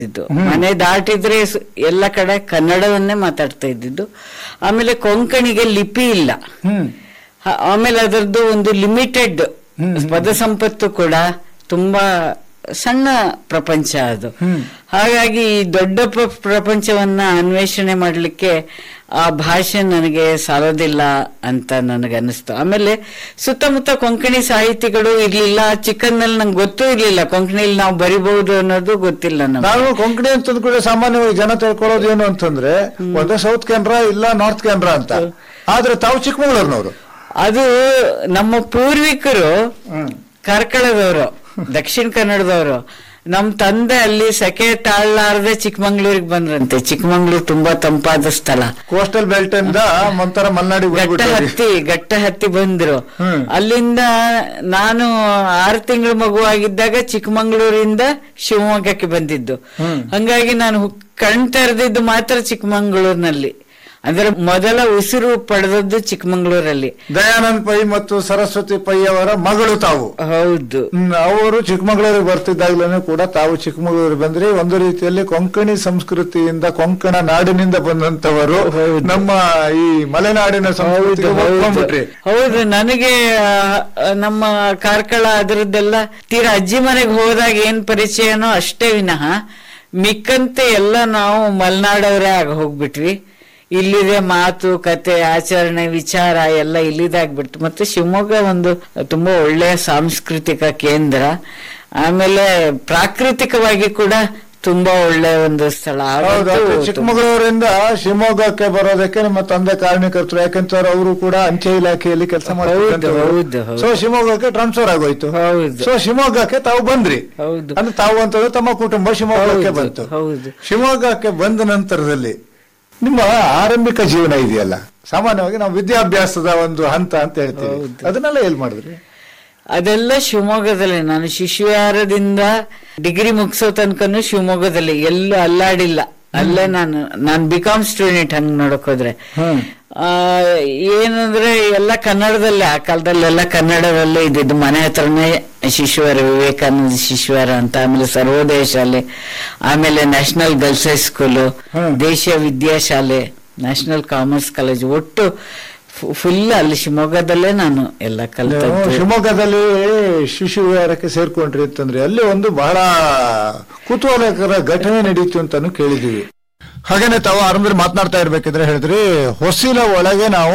ಇದ್ದು ಮನೆ ದಾಟಿದ್ರೆ ಸ- ಎಲ್ಲ ಕಡೆ ಕನ್ನಡವನ್ನೇ ಮಾತಾಡ್ತಾ ಇದ್ದಿದ್ದು ಆಮೇಲೆ ಕೊಂಕಣಿಗೆ ಲಿಪಿ ಇಲ್ಲ ಹ್ಮ್ ಹ- ಆಮೇಲೆ ಅದರದ್ದು ಒಂದು ಲಿಮಿಟೆಡ್ ಪದ ಸಂಪತ್ತು ಕೂಡ ತುಂಬಾ ಸಣ್ಣ ಪ್ರಪಂಚ ಅದು ಹ್ಮ್. ಹಾಗಾಗಿ ಈ ದೊಡ್ಡ ಪ್ರ- ಪ್ರಪಂಚವನ್ನ ಅನ್ವೇಷಣೆ ಮಾಡಲಿಕ್ಕೆ ಆ ಭಾಷೆ ನನಗೆ ಸಾಲೋದಿಲ್ಲ ಅಂತ ನನಗೆ ಅನಿಸ್ತು ಆಮೇಲೆ ಸುತ್ತಮುತ್ತ ಕೊಂಕಣಿ ಸಾಹಿತಿಗಳು ಇರ್ಲಿಲ್ಲ ಚಿಕ್ಕಂದಲ್ಲಿ ನಂಗೆ ಗೊತ್ತೂ ಇರ್ಲಿಲ್ಲ ಕೊಂಕಣಿಲಿ ನಾವು ಬರಿಬಹುದು ಅನ್ನೋದು ಗೊತ್ತಿಲ್ಲ ನಮ್ಗೆ ನಾನು ಕೊಂಕಣಿ ಅಂತಂದ ಕೂಡ ಸಾಮಾನ್ಯವಾಗಿ ಜನ ತಿಳ್ಕೊಳ್ಳೋದು ಏನು ಅಂತಂದ್ರೆ ಒಂದೇ ಸೌತ್ ಕೆನರಾ ಇಲ್ಲ ನಾರ್ತ್ ಕೆನರಾ ಅಂತ ಆದ್ರೆ ತಾವು ಚಿಕ್ಕಮಗಳೂರಿನವರು ಅದು ನಮ್ಮ ಪೂರ್ವಿಕರು ಕಾರ್ಕಳದವರು ದಕ್ಷಿಣ ಕನ್ನಡದವರು ನಮ್ ತಂದೆ ಅಲ್ಲಿ ಸೆಕೆ ತಾಳ್ಲಾರದೆ ಚಿಕ್ಕಮಂಗ್ಳೂರಿಗೆ ಬಂದ್ರಂತೆ ಚಿಕ್ಕಮಂಗ್ಳೂರು ತುಂಬಾ ತಂಪಾದ ಸ್ಥಳ ಕೋಸ್ಟಲ್ ಬೆಲ್ಟ್ ಇಂದ ಒಂಥರ ಮಲ್ನಾಡಿಗೆ ಗಟ್ಟ ಬಂದ್ಬಿಟ್ರಿ ಹತ್ತಿ ಗಟ್ಟ ಹತ್ತಿ ಬಂದ್ರು ಹ್ಮ್. ಅಲ್ಲಿಂದ ನಾನು ಆರು ತಿಂಗಳ ಮಗುವಾಗಿದ್ದಾಗ ಚಿಕ್ಕಮಂಗ್ಳೂರಿಂದ ಶಿವಮೊಗ್ಗಕ್ಕೆ ಬಂದಿದ್ದು ಹ್ಮ್. ಹಂಗಾಗಿ ನಾನು ಹು- ಕಣ್ ತೆರೆದಿದ್ದು ಮಾತ್ರ ಚಿಕ್ಕಮಂಗ್ಳೂರಿನಲ್ಲಿ ಅಂದ್ರೆ ಮೊದಲ ಉಸಿರು ಪಡೆದದ್ದು ಚಿಕ್ಕಮಂಗ್ಳೂರಲ್ಲಿ ದಯಾನಂದ್ ಪೈ ಮತ್ತು ಸರಸ್ವತಿ ಪೈ ಅವರ ಮಗಳು ತಾವು ಹೌದು ಹ್ಮ್, ಅವರು ಚಿಕ್ಕಮಗಳೂರಿಗೆ ಬರ್ತಿದ್ದಾಗ್ಲೂ ಕೂಡ ತಾವು ಚಿಕ್ಕಮಗಳೂರಿಗೆ ಬಂದ್ರೆ ಒಂದು ರೀತಿಯಲ್ಲಿ ಕೊಂಕಣಿ ಸಂಸ್ಕೃತಿಯಿಂದ ಕೊಂಕಣ ನಾಡಿನಿಂದ ಬಂದಂತವರು ಹೌದು. ನಮ್ಮ ಈ ಮಲೆನಾಡಿನ ಸಂಸ್ಕೃತಿಗೆ ಹೌದು, ಒಪ್ಕೊಂಡ್ಬಿಟ್ರಿ ಹೌದು ನನಗೆ ಆ, ನಮ್ಮ ಕಾರ್ಕಳ ಅದರದ್ದೆಲ್ಲ ತೀರಾ ಅಜ್ಜಿ ಮನೆಗೆ ಹೋದಾಗ ಏನ್ ಪರಿಚಯನೋ ಅಷ್ಟೇ ವಿನಃ ಮಿಕ್ಕಂತೆ ಎಲ್ಲ ನಾವು ಮಲೆನಾಡವರೇ ಆಗ ಹೋಗ್ಬಿಟ್ವಿ ಇಲ್ಲಿದೆ ಮಾತು ಕತೆ ಆಚರಣೆ ವಿಚಾರ ಎಲ್ಲ ಇಲ್ಲಿದಾಗ್ಬಿಡ್ತು ಮತ್ತೆ ಶಿವಮೊಗ್ಗ ಒಂದು ತುಂಬಾ ಒಳ್ಳೆಯ ಸಾಂಸ್ಕೃತಿಕ ಕೇಂದ್ರ ಆಮೇಲೆ ಪ್ರಾಕೃತಿಕವಾಗಿ ಕೂಡ ತುಂಬಾ ಒಳ್ಳೆಯ ಒಂದು ಸ್ಥಳ ಹೌದು ಆಗಂತೂ ಅದು ಚಿಕ್ಕಮಗಳೂರಿಂದ ಶಿವಮೊಗ್ಗಕ್ಕೆ ಬರೋದಕ್ಕೆ ನಮ್ಮ ತಂದೆ ಕಾರಣಕರ್ತರು ಯಾಕಂತಾರೆ ಅವರು ಕೂಡ ಅಂಚೆ ಇಲಾಖೆಯಲ್ಲಿ ಕೆಲಸ ಹೌದು, ಹೌದು, ಹೌದು. ಸೊ ಶಿವಮೊಗ್ಗಕ್ಕೆ ಟ್ರಾನ್ಸ್ಫರ್ ಆಗೋಯ್ತು ಹೌದು. ಸೊ ಶಿವಮೊಗ್ಗಕ್ಕೆ ತಾವು ಬಂದ್ರಿ ಹೌದು ಅಂದ್ರೆ ತಾವು ಅಂತಂದ್ರೆ ತಮ್ಮ ಕುಟುಂಬ ಶಿವಮೊಗ್ಗಕ್ಕೆ ಹೌದು, ಬಂತು ಹೌದು. ಶಿವಮೊಗ್ಗಕ್ಕೆ ಬಂದ ನಂತರದಲ್ಲಿ ನಿಮ್ಮ ಆರಂಭಿಕ ಜೀವನ ಇದೆಯಲ್ಲ ಸಾಮಾನ್ಯವಾಗಿ ನಾವು ವಿದ್ಯಾಭ್ಯಾಸದ ಒಂದು ಹಂತ ಅಂತ ಹೇಳ್ತೀವಿ ಹೌದು. ಅದನ್ನೆಲ್ಲ ಏನ್ ಮಾಡಿದ್ರಿ ಅದೆಲ್ಲ ಶಿವಮೊಗ್ಗದಲ್ಲಿ ನಾನು ಶಿಶುವಿಹಾರದಿಂದ ಡಿಗ್ರಿ ಮುಗಿಸೋ ತನಕನು ಶಿವಮೊಗ್ಗದಲ್ಲಿ ಎಲ್ಲೂ ಅಲ್ಲಾಡಿಲ್ಲ ಅಲ್ಲೇ ನಾನು ನಾನು ಬಿ ಕಾಮ್ ಸ್ಟೂಡೆಂಟ್ ಹಂಗ್ ನೋಡಕ್ ಹೋದ್ರೆ ಹ್ಮ್. ಆ, ಏನಂದ್ರೆ ಎಲ್ಲ ಕನ್ನಡದಲ್ಲೇ ಆ ಕಾಲದಲ್ಲೆಲ್ಲ ಕನ್ನಡದಲ್ಲೇ ಇದ್ದಿದ್ದು ಮನೆ ಹತ್ರನೇ ಶಿಶುವಾರ ವಿವೇಕಾನಂದ ಶಿಶುವಾರ ಅಂತ ಆಮೇಲೆ ಸರ್ವೋದಯ ಶಾಲೆ ಆಮೇಲೆ ನ್ಯಾಷನಲ್ ಗರ್ಲ್ಸ್ ಹೈಸ್ಕೂಲು ಹ್ಮ್. ದೇಶೀಯ ವಿದ್ಯಾಶಾಲೆ ನ್ಯಾಷನಲ್ ಕಾಮರ್ಸ್ ಕಾಲೇಜ್ ಒಟ್ಟು ಫುಲ್ ಅಲ್ಲಿ ಶಿವಮೊಗ್ಗದಲ್ಲೇ ನಾನು ಎಲ್ಲ ನೀವು ಕಲ್ತದ್ದು ಶಿವಮೊಗ್ಗದಲ್ಲಿ ಶಿಶು ವಿಹಾರಕ್ಕೆ ಸೇರ್ಕೊಂಡ್ರಿ ಅಂತಂದ್ರೆ ಅಲ್ಲಿ ಒಂದು ಬಹಳ ಕುತೂಹಲಕರ ಘಟನೆ ನಡೀತು ಅಂತಾನು ಕೇಳಿದೀವಿ ಹಾಗೇನೆ ತಾವು ಆರಂಭದಲ್ಲಿ ಮಾತನಾಡ್ತಾ ಇರ್ಬೇಕಿದ್ರೆ ಹೇಳಿದ್ರಿ ಹೊಸಿಲ ಒಳಗೆ ನಾವು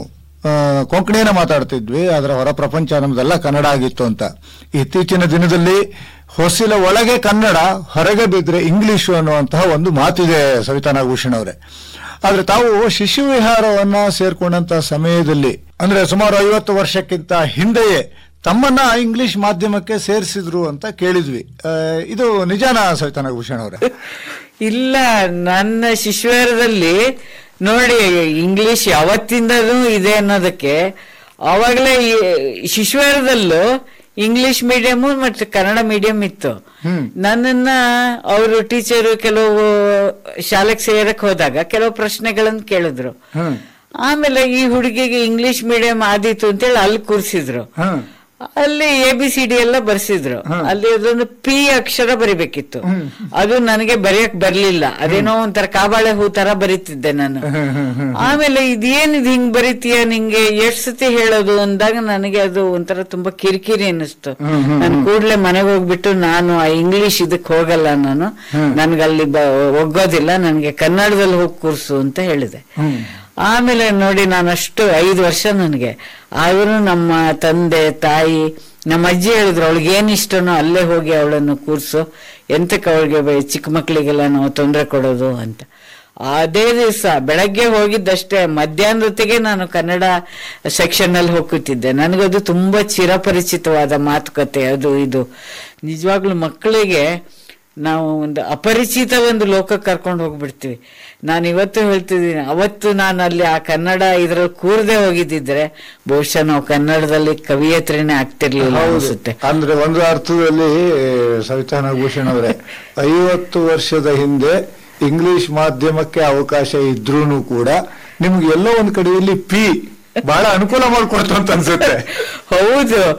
ಆ, ಕೊಂಕಣಿಯನ್ನ ಮಾತಾಡ್ತಿದ್ವಿ ಅದರ ಹೊರ ಪ್ರಪಂಚ ನಮ್ದೆಲ್ಲ ಕನ್ನಡ ಆಗಿತ್ತು ಅಂತ ಇತ್ತೀಚಿನ ದಿನದಲ್ಲಿ ಹೊಸಿಲ ಒಳಗೆ ಕನ್ನಡ ಹೊರಗೆ ಬಿದ್ರೆ ಇಂಗ್ಲಿಷು ಅನ್ನುವಂತಹ ಒಂದು ಮಾತಿದೆ ಸವಿತಾ ನಾಗಭೂಷಣ್ ಅವರೇ ಆದ್ರೆ ತಾವು ಶಿಶು ವಿಹಾರವನ್ನ ಸೇರ್ಕೊಂಡಂತ ಸಮಯದಲ್ಲಿ ಅಂದ್ರೆ ಸುಮಾರು ಐವತ್ತು ವರ್ಷಕ್ಕಿಂತ ಹಿಂದೆಯೇ ತಮ್ಮನ್ನ ಇಂಗ್ಲಿಷ್ ಮಾಧ್ಯಮಕ್ಕೆ ಸೇರಿಸಿದ್ರು ಅಂತ ಕೇಳಿದ್ವಿ ಆ, ಇದು ನಿಜಾನ ಸವಿತಾ ನಾಗಭೂಷಣ್ ಅವರೇ ಇಲ್ಲ ನನ್ನ ಶಿಶುವಾರದಲ್ಲಿ ನೋಡಿ ಇಂಗ್ಲಿಷ್ ಯಾವತ್ತಿಂದಲೂ ಇದೆ ಅನ್ನೋದಕ್ಕೆ ಅವಾಗಲೇ ಶಿಶುವಾರದಲ್ಲೂ ಇಂಗ್ಲಿಷ್ ಮೀಡಿಯಂ ಮತ್ತೆ ಕನ್ನಡ ಮೀಡಿಯಂ ಇತ್ತು ಹ್ಮ್. ನನ್ನನ್ನ ಅವರು ಟೀಚರು ಕೆಲವು ಶಾಲೆಗೆ ಸೇರಕ್ ಹೋದಾಗ ಕೆಲವು ಪ್ರಶ್ನೆಗಳನ್ನು ಕೇಳಿದ್ರು ಹ್ಮ್ ಆಮೇಲೆ ಈ ಹುಡುಗಿಗೆ ಇಂಗ್ಲಿಷ್ ಮೀಡಿಯಂ ಆದೀತು ಅಂತೇಳಿ ಅಲ್ಲಿ ಕೂರಿಸಿದ್ರು ಹ್ಮ್ ಅಲ್ಲಿ ಎ ಬಿ ಸಿ ಡಿ ಎಲ್ಲ ಬರ್ಸಿದ್ರು ಹ್ಮ್. ಅಲ್ಲಿ ಅದೊಂದು ಪಿ ಅಕ್ಷರ ಬರಿಬೇಕಿತ್ತು ಹ್ಮ್. ಅದು ನನಗೆ ಬರೆಯಕ್ ಬರ್ಲಿಲ್ಲ ಅದೇನೋ ಒಂಥರ ಕಾಬಾಳೆ ಹೂ ತರ ಬರೀತಿದ್ದೆ ನಾನು ಹ್ಮ್, ಹ್ಮ್, ಹ್ಮ್. ಆಮೇಲೆ ಇದೇನಿದ್ ಹಿಂಗ್ ಬರೀತೀಯ ನಿಂಗೆ ಎಷ್ಟ್ ಸತಿ ಹೇಳೋದು ಅಂದಾಗ ನನಗೆ ಅದು ಒಂಥರ ತುಂಬಾ ಕಿರಿಕಿರಿ ಅನ್ನಿಸ್ತು ಹ್ಮ್, ಹ್ಮ್, ನಾನು ಕೂಡ್ಲೆ ಮನೆಗೆ ಹೋಗ್ಬಿಟ್ಟು ನಾನು ಆ ಇಂಗ್ಲಿಷ್ ಇದಕ್ ಹೋಗಲ್ಲ ನಾನು ಹ್ಮ್. ನನ್ಗೆ ಅಲ್ಲಿ ಬ- ಒಗ್ಗೋದಿಲ್ಲ ನನ್ಗೆ ಕನ್ನಡದಲ್ಲಿ ಹೋಗಿ ಕೂರ್ಸು ಅಂತ ಹೇಳಿದೆ ಹ್ಮ್. ಆಮೇಲೆ ನೋಡಿ ನಾನು ಅಷ್ಟು ಐದು ವರ್ಷ ನನಗೆ ಆದರೂ ನಮ್ಮ ತಂದೆ ತಾಯಿ ನಮ್ಮ ಅಜ್ಜಿ ಹೇಳಿದ್ರು ಅವಳಿಗೆ ಏನ್ ಇಷ್ಟನೋ ಅಲ್ಲೇ ಹೋಗಿ ಅವಳನ್ನು ಕೂರ್ಸು ಎಂತಕ್ಕೆ ಅವಳಿಗೆ ಬ- ಚಿಕ್ಕ ಮಕ್ಕಳಿಗೆಲ್ಲ ನಾವು ತೊಂದರೆ ಕೊಡೋದು ಅಂತ ಅದೇ ದಿವಸ ಬೆಳಗ್ಗೆ ಹೋಗಿದ್ದಷ್ಟೇ ಮಧ್ಯಾಹ್ನದೊತ್ತಿಗೆ ನಾನು ಕನ್ನಡ ಸೆಕ್ಷನ್ ಅಲ್ಲಿ ಹೋಗ್ತಿದ್ದೆ ನನಗದು ತುಂಬಾ ಚಿರಪರಿಚಿತವಾದ ಮಾತುಕತೆ ಅದು ಇದು ನಿಜವಾಗ್ಲೂ ಮಕ್ಕಳಿಗೆ ನಾವು ಒಂದು ಅಪರಿಚಿತ ಒಂದು ಲೋಕಕ್ಕೆ ಕರ್ಕೊಂಡು ಹೋಗ್ಬಿಡ್ತೀವಿ ನಾನು ಇವತ್ತು ಹೇಳ್ತಿದ್ದೀನಿ ಅವತ್ತು ನಾನು ಅಲ್ಲಿ ಆ ಕನ್ನಡ ಇದ್ರಲ್ಲಿ ಕೂರದೆ ಹೋಗಿದ್ದಿದ್ರೆ ಬಹುಶಃ ನಾವು ಕನ್ನಡದಲ್ಲಿ ಕವಿಯತ್ರಿನೇ ಆಗ್ತಿರ್ಲಿಲ್ಲ ಹೌದು ಅನ್ಸುತ್ತೆ ಅಂದ್ರೆ ಒಂದು ಅರ್ಥದಲ್ಲಿ ಸವಿತಾ ನಾಗಭೂಷಣ್ ಅವರೇ ಐವತ್ತು ವರ್ಷದ ಹಿಂದೆ ಇಂಗ್ಲಿಷ್ ಮಾಧ್ಯಮಕ್ಕೆ ಅವಕಾಶ ಇದ್ರೂನು ಕೂಡ ನಿಮ್ಗೆ ಎಲ್ಲೋ ಒಂದ್ ಕಡೆಯಲ್ಲಿ ಪಿ ಬಹಳ ಅನುಕೂಲ ಮಾಡ್ಕೊಡ್ತು ಅಂತ ಅನ್ಸುತ್ತೆ ಹೌದು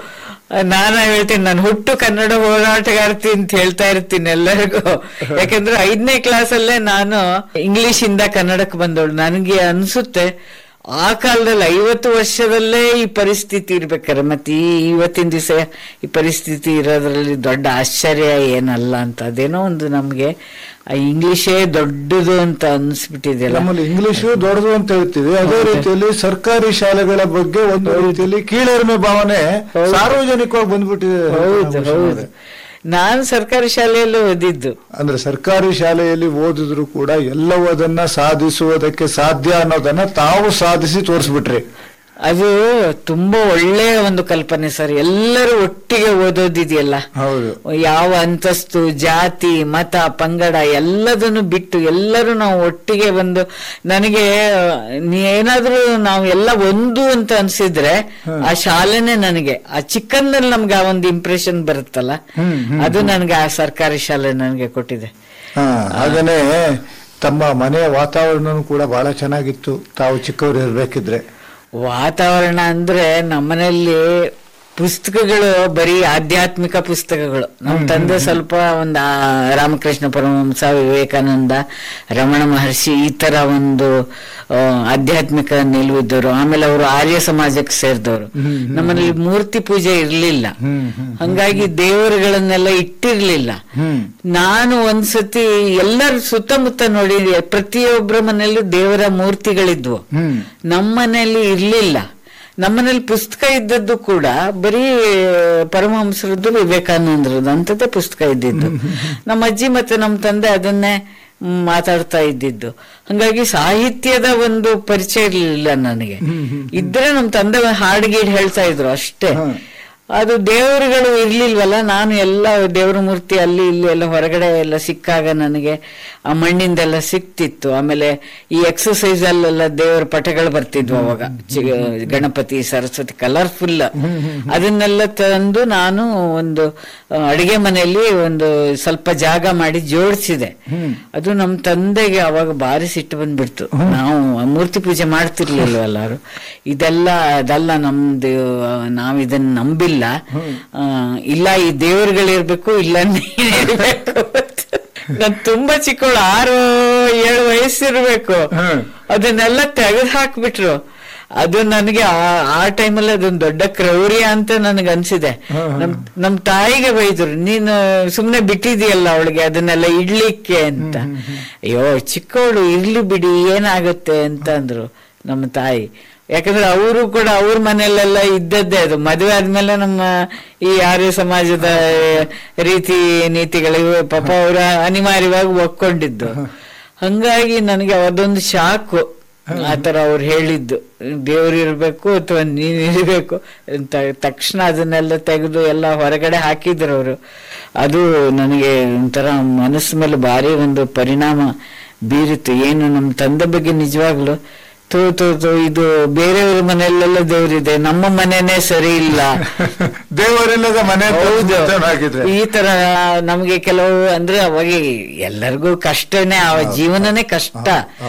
ನಾನು ಹೇಳ್ತೀನಿ ನಾನು ಹುಟ್ಟು ಕನ್ನಡ ಹೋರಾಟಗಾರ್ತಿ ಅಂತ ಹೇಳ್ತಾ ಇರ್ತೀನಿ ಎಲ್ಲರಿಗೂ ಯಾಕಂದ್ರೆ ಐದನೇ ಕ್ಲಾಸಲ್ಲೇ ನಾನು ಇಂಗ್ಲಿಷ್ ಇಂದ ಕನ್ನಡಕ್ಕೆ ಬಂದವಳು ನನಗೆ ಅನ್ಸುತ್ತೆ ಆ ಕಾಲದಲ್ಲಿ ಐವತ್ತು ವರ್ಷದಲ್ಲೇ ಈ ಪರಿಸ್ಥಿತಿ ಇರ್ಬೇಕಾರೆ ಮತ್ತೆ ಈ ಇವತ್ತಿನ ದಿವಸ ಈ ಪರಿಸ್ಥಿತಿ ಇರೋದ್ರಲ್ಲಿ ದೊಡ್ಡ ಆಶ್ಚರ್ಯ ಏನಲ್ಲ ಅಂತ ಅದೇನೋ ಒಂದು ನಮ್ಗೆ ಆ ಇಂಗ್ಲಿಷೇ ದೊಡ್ಡದು ಅಂತ ಅನ್ಸ್ಬಿಟ್ಟಿದೆಯಲ್ಲ ನಮ್ಮಲ್ಲಿ ಇಂಗ್ಲಿಷು ದೊಡ್ಡದು ಅಂತ ಹೇಳ್ತೀವಿ ಅದೇ ರೀತಿಯಲ್ಲಿ ಸರ್ಕಾರಿ ಶಾಲೆಗಳ ಬಗ್ಗೆ ಒಂದು ರೀತಿಯಲ್ಲಿ ಕೀಳರಿಮೆ ಭಾವನೆ ಸಾರ್ವಜನಿಕವಾಗಿ ಬಂದ್ಬಿಟ್ಟಿದೆ ಹೌದು ಹೌದು ನಾನು ಸರ್ಕಾರಿ ಶಾಲೆಯಲ್ಲೂ ಓದಿದ್ದು ಅಂದ್ರೆ ಸರ್ಕಾರಿ ಶಾಲೆಯಲ್ಲಿ ಓದಿದ್ರು ಕೂಡ ಎಲ್ಲವದನ್ನ ಸಾಧಿಸುವುದಕ್ಕೆ ಸಾಧ್ಯ ಅನ್ನೋದನ್ನ ತಾವು ಸಾಧಿಸಿ ತೋರಿಸ್ಬಿಟ್ರಿ ಅದು ತುಂಬಾ ಒಳ್ಳೆಯ ಒಂದು ಕಲ್ಪನೆ ಸರ್ ಎಲ್ಲರೂ ಒಟ್ಟಿಗೆ ಓದೋದಿದೆಯಲ್ಲ ಹೌದು ಯಾವ ಅಂತಸ್ತು ಜಾತಿ ಮತ ಪಂಗಡ ಎಲ್ಲದನ್ನು ಬಿಟ್ಟು ಎಲ್ಲರೂ ನಾವು ಒಟ್ಟಿಗೆ ಬಂದು ನನಗೆ ನೀ- ಏನಾದ್ರೂ ನಾವು ಎಲ್ಲ ಒಂದು ಅಂತ ಅನ್ಸಿದ್ರೆ ಆ ಶಾಲೆನೆ ನನಗೆ ಆ ಚಿಕ್ಕಂದಲ್ಲಿ ನಮ್ಗೆ ಆ ಒಂದು ಇಂಪ್ರೆಷನ್ ಬರುತ್ತಲ್ಲ ಅದು ನನಗೆ ಆ ಸರ್ಕಾರಿ ಶಾಲೆ ನನಗೆ ಕೊಟ್ಟಿದೆ ಹಾ ಹಾಗೇನೆ ತಮ್ಮ ಮನೆಯ ವಾತಾವರಣನೂ ಕೂಡ ಬಹಳ ಚೆನ್ನಾಗಿತ್ತು ತಾವು ಚಿಕ್ಕವರು ಇರ್ಬೇಕಿದ್ರೆ ವಾತಾವರಣ ಅಂದ್ರೆ ನಮ್ಮನೆಯಲ್ಲಿ ಪುಸ್ತಕಗಳು ಬರೀ ಆಧ್ಯಾತ್ಮಿಕ ಪುಸ್ತಕಗಳು ನಮ್ಮ ತಂದೆ ಸ್ವಲ್ಪ ಒಂದು ಆ ರಾಮಕೃಷ್ಣ ಪರಮಹಂಸ ವಿವೇಕಾನಂದ ರಮಣ ಮಹರ್ಷಿ ಈ ತರ ಒಂದು ಆ, ಆಧ್ಯಾತ್ಮಿಕ ನಿಲುವಿದ್ದವರು ಆಮೇಲೆ ಅವರು ಆರ್ಯ ಸಮಾಜಕ್ಕೆ ಸೇರಿದವರು ನಮ್ಮಲ್ಲಿ ಮೂರ್ತಿ ಪೂಜೆ ಇರ್ಲಿಲ್ಲ ಹಂಗಾಗಿ ದೇವರುಗಳನ್ನೆಲ್ಲ ಇಟ್ಟಿರ್ಲಿಲ್ಲ ಹ್ಮ್ ನಾನು ಒಂದ್ಸತಿ ಎಲ್ಲರ ಸುತ್ತಮುತ್ತ ನೋಡಿ ಪ್ರತಿಯೊಬ್ಬರ ಮನೆಯಲ್ಲೂ ದೇವರ ಮೂರ್ತಿಗಳಿದ್ವು ಹ್ಮ್ ನಮ್ಮ ಮನೆಯಲ್ಲಿ ಇರ್ಲಿಲ್ಲ ನಮ್ಮನೇಲಿ ಪುಸ್ತಕ ಇದ್ದದ್ದು ಕೂಡ ಬರೀ ಪರಮಹಂಸರದ್ದು ವಿವೇಕಾನಂದರದ್ದು ಅಂತದೇ ಪುಸ್ತಕ ಇದ್ದಿದ್ದು ನಮ್ಮ ಅಜ್ಜಿ ಮತ್ತೆ ನಮ್ಮ ತಂದೆ ಅದನ್ನೇ ಮ್, ಮಾತಾಡ್ತಾ ಇದ್ದಿದ್ದು ಹಂಗಾಗಿ ಸಾಹಿತ್ಯದ ಒಂದು ಪರಿಚಯ ಇರಲಿಲ್ಲ ನನಗೆ ಇದ್ರೆ ನಮ್ಮ ತಂದೆ ಹಾಡುಗೀಡು ಹೇಳ್ತಾ ಇದ್ರು ಅಷ್ಟೇ ಅದು ದೇವರುಗಳು ಇರ್ಲಿಲ್ವಲ್ಲ ನಾನು ಎಲ್ಲ ದೇವರ ಮೂರ್ತಿ ಅಲ್ಲಿ ಇಲ್ಲಿ ಎಲ್ಲ ಹೊರಗಡೆ ಎಲ್ಲ ಸಿಕ್ಕಾಗ ನನಗೆ ಆ ಮಣ್ಣಿಂದೆಲ್ಲ ಸಿಕ್ತಿತ್ತು ಆಮೇಲೆ ಈ ಎಕ್ಸಸೈಸ್ ಅಲ್ಲೆಲ್ಲ ದೇವರ ಪಟಗಳು ಬರ್ತಿದ್ವು ಅವಾಗ ಚಿ- ಗಣಪತಿ ಸರಸ್ವತಿ ಕಲರ್ಫುಲ್ ಅದನ್ನೆಲ್ಲ ತಂದು ನಾನು ಒಂದು ಆ, ಅಡಿಗೆ ಮನೆಯಲ್ಲಿ ಒಂದು ಸ್ವಲ್ಪ ಜಾಗ ಮಾಡಿ ಜೋಡಿಸಿದೆ ಅದು ನಮ್ಮ ತಂದೆಗೆ ಅವಾಗ ಭಾರಿ ಸಿಟ್ಟು ಬಂದ್ಬಿಡ್ತು ನಾವು ಮೂರ್ತಿ ಪೂಜೆ ಮಾಡ್ತಿರ್ಲಿಲ್ವ ಎಲ್ಲಾರು ಇದೆಲ್ಲ ಅದಲ್ಲ ನಮ್ದು ಆ, ನಾವ್ ಇದನ್ನ ನಂಬಿಲ್ಲ ಆ, ಇಲ್ಲ ಈ ದೇವರುಗಳಿರ್ಬೇಕು ಇಲ್ಲ ನೀನಿರ್ಬೇಕು ನಾನ್ ತುಂಬಾ ಚಿಕ್ಕವಳು ಆರು ಏಳು ವಯಸ್ಸಿರ್ಬೇಕು ಅದನ್ನೆಲ್ಲ ತೆಗೆದು ಹಾಕ್ಬಿಟ್ರು ಅದು ನನಗೆ ಆ- ಆ ಟೈಮಲ್ಲಿ ಅದೊಂದು ದೊಡ್ಡ ಕ್ರೌರ್ಯ ಅಂತ ನನಗೆ ಅನ್ಸಿದೆ ನಮ್ ನಮ್ ತಾಯಿಗೆ ಬೈದ್ರು ನೀನು ಸುಮ್ನೆ ಬಿಟ್ಟಿದೀಯಲ್ಲ ಅವಳಿಗೆ ಅದನ್ನೆಲ್ಲ ಇಡ್ಲಿಕ್ಕೆ ಅಂತ ಅಯ್ಯೋ ಚಿಕ್ಕವಳು ಇರ್ಲಿ ಬಿಡಿ ಏನಾಗುತ್ತೆ ಅಂತ ಅಂದ್ರು ನಮ್ಮ ತಾಯಿ ಯಾಕಂದ್ರೆ ಅವರು ಕೂಡ ಅವ್ರ ಮನೆಯಲ್ಲೆಲ್ಲ ಇದ್ದದ್ದೇ ಅದು ಮದುವೆ ಆದ್ಮೇಲೆ ನಮ್ಮ ಈ ಆರ್ಯ ಸಮಾಜದ ರೀತಿ ನೀತಿಗಳಿವೆ ಪಾಪ ಅವರು ಅನಿವಾರ್ಯವಾಗಿ ಒಕ್ಕೊಂಡಿದ್ದು ಹಂಗಾಗಿ ನನಗೆ ಅದೊಂದು ಶಾಕು ಆತರ ಅವ್ರು ಹೇಳಿದ್ದು ದೇವ್ರು ಇರ್ಬೇಕು ಅಥವಾ ನೀನ್ ಇರ್ಬೇಕು ಅಂತ ತಕ್ಷಣ ಅದನ್ನೆಲ್ಲ ತೆಗೆದು ಎಲ್ಲ ಹೊರಗಡೆ ಹಾಕಿದ್ರು ಅವರು ಅದು ನನಗೆ ಒಂಥರ ಮನಸ್ಸು ಮೇಲೆ ಭಾರಿ ಒಂದು ಪರಿಣಾಮ ಬೀರಿತು ಏನು ನಮ್ಮ ತಂದೆ ಬಗ್ಗೆ ನಿಜವಾಗ್ಲು ತೋ ತೋ ತೋ ಇದು ಬೇರೆಯವ್ರ ಮನೆಯಲ್ಲೆಲ್ಲ ದೇವ್ರಿದೆ ನಮ್ಮ ಮನೆನೇ ಸರಿ ಇಲ್ಲ ದೇವರಿಲ್ಲದ ಮನೆ ಹೌದು ಹಾಕಿದ್ರೆ ಈ ತರ ನಮ್ಗೆ ಕೆಲವು ಅಂದ್ರೆ ಅವಾಗ ಎಲ್ಲರಿಗೂ ಕಷ್ಟನೇ ಆ ಜೀವನನೇ ಕಷ್ಟ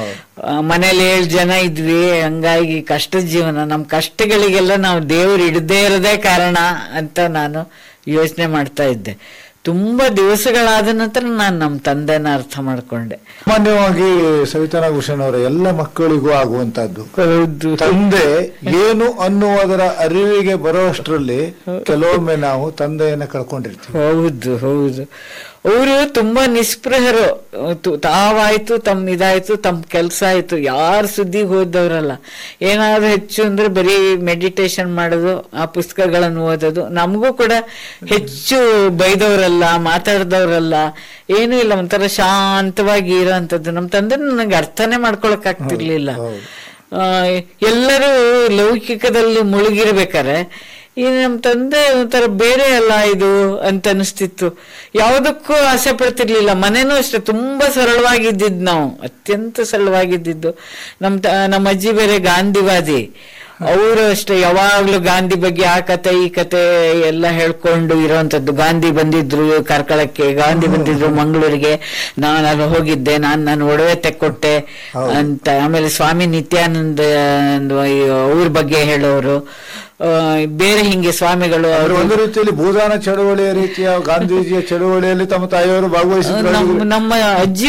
ಆ, ಮನೇಲಿ ಏಳು ಜನ ಇದ್ವಿ ಹಂಗಾಗಿ ಕಷ್ಟದ ಜೀವನ ನಮ್ ಕಷ್ಟಗಳಿಗೆಲ್ಲ ನಾವು ದೇವ್ರು ಇಡದೇ ಇರೋದೇ ಕಾರಣ ಅಂತ ನಾನು ಯೋಚನೆ ಮಾಡ್ತಾ ಇದ್ದೆ ತುಂಬಾ ದಿವಸಗಳಾದ ನಂತರ ನಾನು ನಮ್ಮ ತಂದೆನ ಅರ್ಥ ಮಾಡ್ಕೊಂಡೆ ಸಾಮಾನ್ಯವಾಗಿ ಸವಿತಾ ನಾಗಭೂಷಣ್ ಅವರ ಎಲ್ಲ ಮಕ್ಕಳಿಗೂ ಆಗುವಂತಹದ್ದು ಹೌದು ತಂದೆ ಏನು ಅನ್ನುವುದರ ಅರಿವಿಗೆ ಬರುವಷ್ಟರಲ್ಲಿ ಕೆಲವೊಮ್ಮೆ ನಾವು ತಂದೆಯನ್ನ ಕಳ್ಕೊಂಡಿರ್ತೀವಿ ಹೌದು ಹೌದು ಅವರು ತುಂಬಾ ನಿಸ್ಪೃಹರು ತು- ತಾವಾಯ್ತು ತಮ್ಮ ಇದಾಯ್ತು ತಮ್ಮ ಕೆಲಸ ಆಯ್ತು ಯಾರ ಸುದ್ದಿಗೆ ಹೋದವ್ರಲ್ಲ ಏನಾದ್ರು ಹೆಚ್ಚು ಅಂದ್ರೆ ಬರೀ ಮೆಡಿಟೇಷನ್ ಮಾಡೋದು ಆ ಪುಸ್ತಕಗಳನ್ನು ಓದೋದು ನಮಗೂ ಕೂಡ ಹೆಚ್ಚು ಬೈದವರಲ್ಲ ಮಾತಾಡ್ದವ್ರಲ್ಲ ಏನೂ ಇಲ್ಲ ಒಂಥರ ಶಾಂತವಾಗಿ ಇರೋಂಥದ್ದು ನಮ್ಮ ತಂದೆ ನನಗೆ ಅರ್ಥನೇ ಮಾಡ್ಕೊಳಕ್ ಆಗ್ತಿರ್ಲಿಲ್ಲ ಆ, ಎಲ್ಲರೂ ಲೌಕಿಕದಲ್ಲಿ ಮುಳುಗಿರ್ಬೇಕಾರೆ ಈ ನಮ್ಮ ತಂದೆ ಒಂಥರ ಬೇರೆ ಅಲ್ಲ ಇದು ಅಂತ ಅನಿಸ್ತಿತ್ತು ಯಾವುದಕ್ಕೂ ಆಸೆ ಪಡ್ತಿರ್ಲಿಲ್ಲ ಮನೇನೂ ಅಷ್ಟೇ ತುಂಬಾ ಸರಳವಾಗಿದ್ದಿದ್ದು ನಾವು ಅತ್ಯಂತ ಸರಳವಾಗಿದ್ದಿದ್ದು ನಮ್ಮ ತ- ನಮ್ಮ ಅಜ್ಜಿ ಬೇರೆ ಗಾಂಧಿವಾದಿ ಅವರು ಅಷ್ಟೇ ಯಾವಾಗ್ಲೂ ಗಾಂಧಿ ಬಗ್ಗೆ ಆ ಕತೆ ಈ ಕತೆ ಎಲ್ಲ ಹೇಳ್ಕೊಂಡು ಇರೋಂಥದ್ದು ಗಾಂಧಿ ಬಂದಿದ್ರು ಕಾರ್ಕಳಕ್ಕೆ ಗಾಂಧಿ ಬಂದಿದ್ರು ಮಂಗಳೂರಿಗೆ ನಾನು ಅಲ್ಲಿ ಹೋಗಿದ್ದೆ ನಾನು ನಾನು ಒಡವೆ ತೆಕ್ಕೊಟ್ಟೆ ಹೌದು. ಅಂತ ಆಮೇಲೆ ಸ್ವಾಮಿ ನಿತ್ಯಾನಂದ ಒಂದು ಈ ಅವ್ರ ಬಗ್ಗೆ ಹೇಳೋರು ಆ, ಬೇರೆ ಹಿಂಗೆ ಸ್ವಾಮಿಗಳು ಅಂದ್ರೆ ಅವರು ಒಂದು ರೀತಿಯಲ್ಲಿ ಭೂದಾನ ಚಳವಳಿಯ ರೀತಿಯ ಗಾಂಧೀಜಿಯ ಚಳವಳಿಯಲ್ಲಿ ತಮ್ಮ ತಾಯಿಯವರು ಭಾಗವಹಿಸಿದ್ರು ನಮ್ಮ ನಮ್ಮ ಅಜ್ಜಿ